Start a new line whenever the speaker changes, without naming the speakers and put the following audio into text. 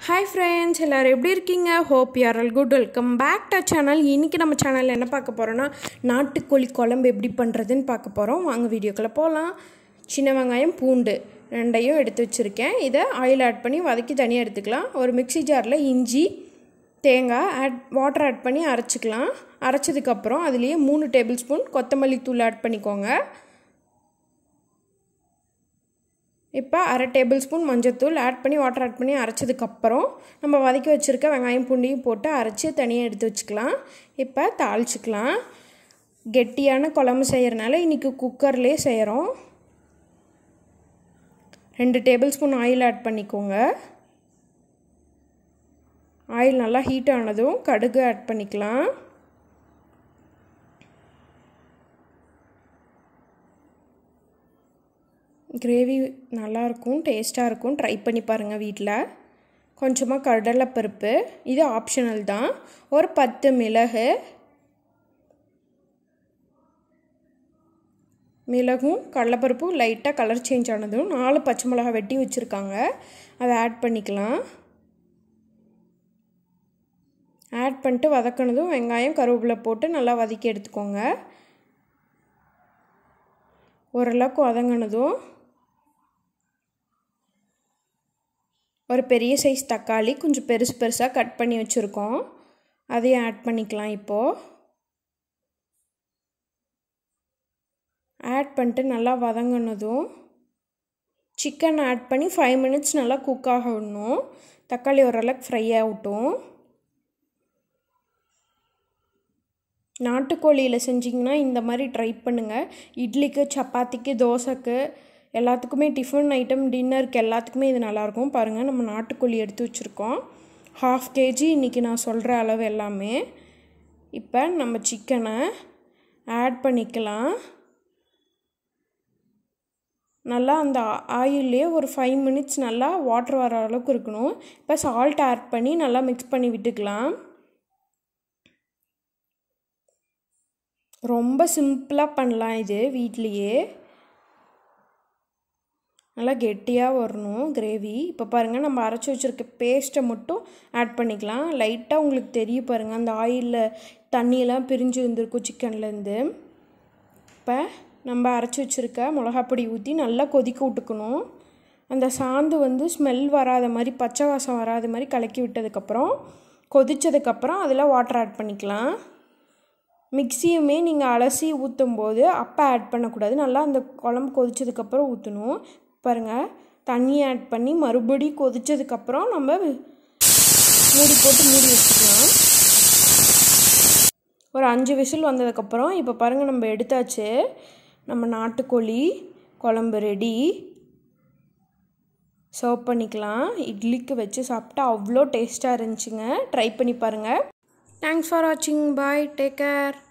hi friends எல்லோரும் எப்படி இருக்கீங்க hope you're all good welcome back to channel இன்றைக்கி நம்ம சேனலில் என்ன பார்க்க போகிறோன்னா நாட்டுக்கோழி குழம்பு எப்படி பண்ணுறதுன்னு பார்க்க போகிறோம் வாங்க வீடியோக்குள்ளே போகலாம் சின்ன வெங்காயம் பூண்டு ரெண்டையும் எடுத்து வச்சுருக்கேன் இதை ஆயில் ஆட் பண்ணி வதக்கி தனியாக எடுத்துக்கலாம் ஒரு மிக்ஸி ஜாரில் இஞ்சி தேங்காய் ஆட் வாட்டர் ஆட் பண்ணி அரைச்சிக்கலாம் அரைச்சதுக்கப்புறம் அதுலேயே மூணு டேபிள் ஸ்பூன் கொத்தமல்லி தூள் ஆட் பண்ணிக்கோங்க இப்போ அரை டேபிள் ஸ்பூன் மஞ்சத்தூள் ஆட் பண்ணி வாட்டர் ஆட் பண்ணி அரைச்சதுக்கப்புறம் நம்ம வதக்கி வச்சுருக்க வெங்காயம் பூண்டியும் போட்டு அரைச்சி தனியாக எடுத்து வச்சுக்கலாம் இப்போ தாளிச்சிக்கலாம் கெட்டியான குழம்பு செய்கிறனால இன்றைக்கி குக்கர்லேயே செய்கிறோம் ரெண்டு டேபிள் ஸ்பூன் ஆயில் ஆட் பண்ணிக்கோங்க ஆயில் நல்லா ஹீட் ஆனதும் கடுகு ஆட் பண்ணிக்கலாம் கிரேவி நல்லாயிருக்கும் டேஸ்ட்டாக இருக்கும் ட்ரை பண்ணி பாருங்கள் வீட்டில் கொஞ்சமாக கடலைப்பருப்பு இது ஆப்ஷனல் தான் ஒரு பத்து மிளகு மிளகும் கடலைப்பருப்பும் லைட்டாக கலர் சேஞ்ச் ஆனதும் நாலு பச்சை மிளகா வெட்டி வச்சுருக்காங்க அதை ஆட் பண்ணிக்கலாம் ஆட் பண்ணிட்டு வதக்கினதும் வெங்காயம் கருவேப்பிலை போட்டு நல்லா வதக்கி எடுத்துக்கோங்க ஓரளவுக்கு வதங்கினதும் ஒரு பெரிய சைஸ் தக்காளி கொஞ்சம் பெருசு பெருசாக கட் பண்ணி வச்சுருக்கோம் அதையும் ஆட் பண்ணிக்கலாம் இப்போது ஆட் பண்ணிட்டு நல்லா வதங்கினதும் சிக்கன் ஆட் பண்ணி ஃபைவ் மினிட்ஸ் நல்லா குக் ஆக விடணும் தக்காளி ஓரளவுக்கு ஃப்ரை ஆகட்டும் நாட்டுக்கோழியில் செஞ்சிங்கன்னா இந்த மாதிரி ட்ரை பண்ணுங்கள் இட்லிக்கு சப்பாத்திக்கு தோசைக்கு எல்லாத்துக்குமே டிஃபன் ஐட்டம் டின்னருக்கு எல்லாத்துக்குமே இது நல்லாயிருக்கும் பாருங்கள் நம்ம நாட்டுக்கோழி எடுத்து வச்சுருக்கோம் ஹாஃப் கேஜி இன்றைக்கி நான் சொல்கிற அளவு எல்லாமே இப்போ நம்ம சிக்கனை ஆட் பண்ணிக்கலாம் நல்லா அந்த ஆயிலே ஒரு ஃபைவ் மினிட்ஸ் நல்லா வாட்டர் வர அளவுக்கு இருக்கணும் இப்போ சால்ட் ஆட் பண்ணி நல்லா மிக்ஸ் பண்ணி விட்டுக்கலாம் ரொம்ப சிம்பிளாக பண்ணலாம் இது வீட்லேயே நல்லா கெட்டியாக வரணும் கிரேவி இப்போ பாருங்கள் நம்ம அரைச்சி வச்சுருக்க பேஸ்ட்டை மட்டும் ஆட் பண்ணிக்கலாம் லைட்டாக உங்களுக்கு தெரியும் பாருங்கள் அந்த ஆயிலில் தண்ணியெல்லாம் பிரிஞ்சு வந்திருக்கும் சிக்கன்லேருந்து இப்போ நம்ம அரைச்சி வச்சுருக்க மிளகாப்பொடி ஊற்றி நல்லா கொதிக்க விட்டுக்கணும் அந்த சாந்து வந்து ஸ்மெல் வராத மாதிரி பச்சை வாசம் வராத மாதிரி கலக்கி விட்டதுக்கப்புறம் கொதித்ததுக்கப்புறம் அதில் வாட்டர் ஆட் பண்ணிக்கலாம் மிக்சியுமே நீங்கள் அலசி ஊற்றும் போது அப்போ ஆட் பண்ணக்கூடாது நல்லா அந்த குழம்பு கொதித்ததுக்கப்புறம் ஊற்றணும் பாருங்கள் தண்ணி ஆட் பண்ணி மறுபடி கொதித்ததுக்கப்புறம் நம்ம மூடி போட்டு மூடி வச்சுக்கலாம் ஒரு அஞ்சு விசில் வந்ததுக்கப்புறம் இப்போ பாருங்கள் நம்ம எடுத்தாச்சு நம்ம நாட்டுக்கோழி குழம்பு ரெடி சர்வ் பண்ணிக்கலாம் இட்லிக்கு வச்சு சாப்பிட்டா அவ்வளோ டேஸ்ட்டாக இருந்துச்சுங்க ட்ரை பண்ணி பாருங்கள் தேங்க்ஸ் ஃபார் வாட்சிங் பாய் டேக் கேர்